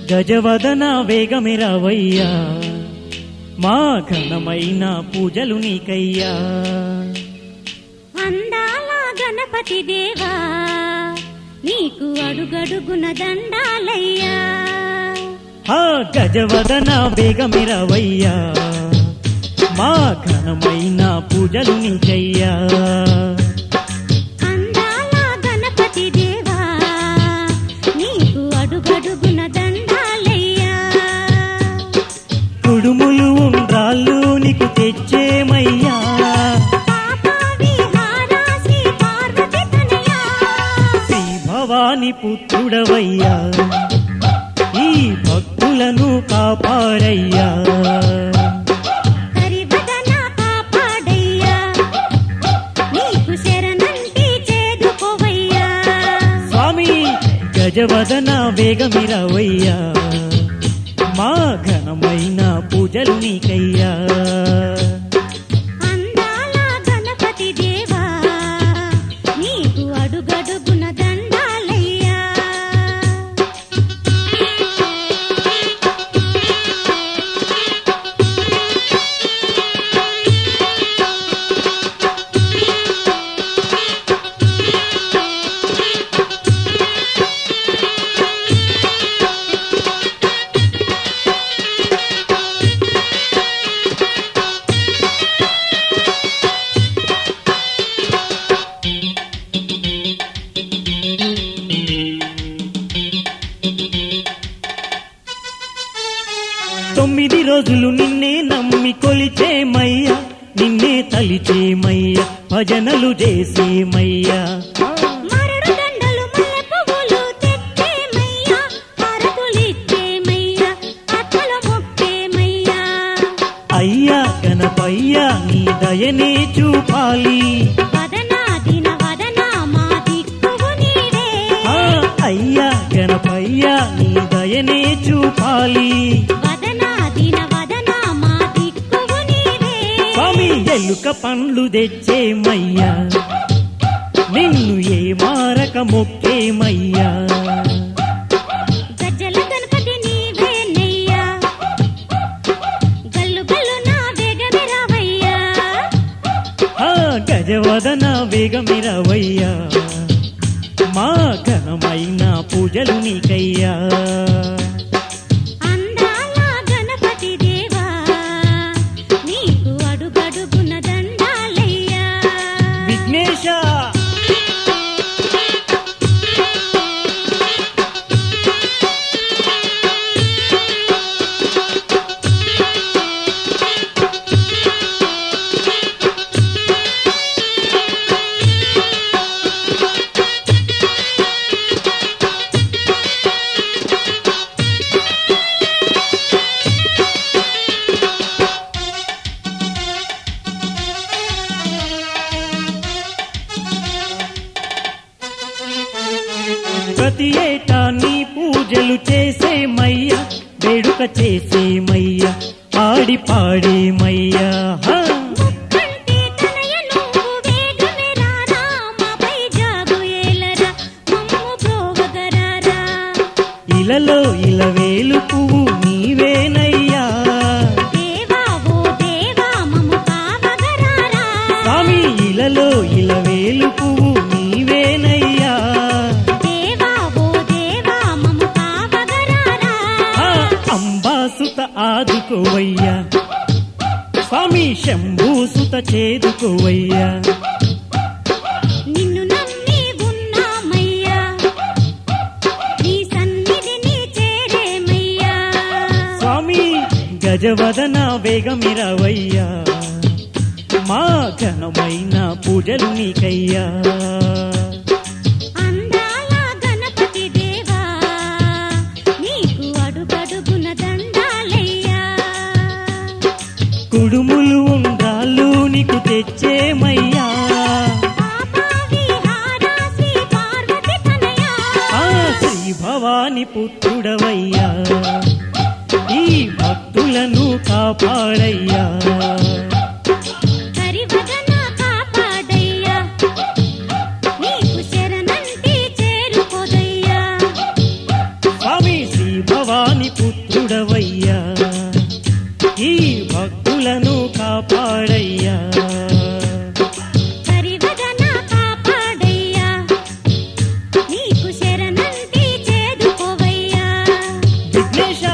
గజవదన వేగమిరవయ్యా మా ఘనమైన పూజలు నీకయ్యా అందాల గణపతి దేవా నీకు అడుగడుగున దండాలయ్యా ఆ గజవదన వేగమిరవయ్యా మా ఘనమైన పూజలు నీకయ్యా అందాల గణపతి దేవా నీకు అడుగడుగున దండాలయ్యా కుడుములు ఉండ్రాళ్ళు నీకు తెచ్చేమయ్యా పాప విహారా శ్రీ పార్వతి తనయా శ్రీ భవాని పుత్రుడవయ్యా ఈ భక్తులను కాపాడయ్యా హరివదన కాపాడయ్యా నీకు శరణంటి చేదుకోవయ్యా స్వామి గజవదన వేగమిరవయ్యా మా ఘనమైన పూజలు నీకయ్యా అందాల గణపతి దేవా నీకు అడుగడుగున దండాలయ్యా తొమ్మిది రోజులు నిన్నే నమ్మి కొలిచేమయ్యా నిన్నే తలిచేమయ్యా భజనలు చేసేమయ్యా మరడు దండలు మల్లె పువ్వులు తెచ్చేమయ్యా హారతులిచ్చేమయ్యా అత్తల మొక్కేమయ్యా అయ్యా గణపయ్యా నీ దయనే చూపాలి వదనా దిన వదనా మా దిక్కువు నీవే ఆ, అయ్యా గణపయ్యా నీ దయనే చూపాలి వదనా దిన వదనా మా దిక్కువు నీవే స్వామి ఎలుక పండ్లు తెచ్చేమయ్యా నిన్ను ఏ మారక మొక్కేమయ్యా గజ్జల గణపతి నీవే నెయ్యా గల్లు గల్లు నా వేగమిరావయ్యా ఆ గజవదన వేగమిరవయ్యా మా ఘనమైన పూజలు నీకయ్యా అందాల గణపతి దేవా నీకు అడుగడుగున దండాలయ్యా విఘ్నేశ ప్రతి ఏటా నీ పూజలు చేసేమయ్యా వేడుక చేసేమయ్యా ఆడి పాడేమయ్యా హా. ముక్కంటి తనయ నువ్వు వేగమిరారా మాపై జాగు ఏలరా మమ్ము బ్రోవగరారా ఇలలో ఇలవేలు పువ్వు నీవేనయ్యా దేవా ఓ దేవా మమ్ము కావగరారా స్వామి ఇలలో ఇలవేలు పువ్వు నీవేనయ్యా దేవా ఓ దేవా మమ్ము కావగరారా ఆ అంబాసుత ఆదుకోవయ్యా స్వామి శంభూసుత చేదుకోవయ్యా నిన్ను నమ్మి ఉన్నామయ్యా నీ సన్నిధిని చేరేమయ్యా స్వామి గజవదన వేగమిరవయ్యా మా ఘనమైన పూజలు నీకయ్యా అందాల గణపతి దేవా నీకు అడుగడుగున దండాలయ్యా కుడుములు ఉండ్రాళ్ళు నీకు తెచ్చేమయ్యా పాప విహారా శ్రీ పార్వతి తనయా ఆ శ్రీ భవాని పుత్రుడవయ్యా ఈ భక్తులను కాపాడయ్యా హరివదన కాపాడయ్యా నీకు శరణంటి చేరుకోదయ్యా స్వామి శ్రీ భవ భవాని పుత్రుడవయ్యా ఈ భక్తులను కాపాడయ్యా హరివదన కాపాడయ్యా నీకు శరణంటి చేదుకోవయ్యా విఘ్నేశ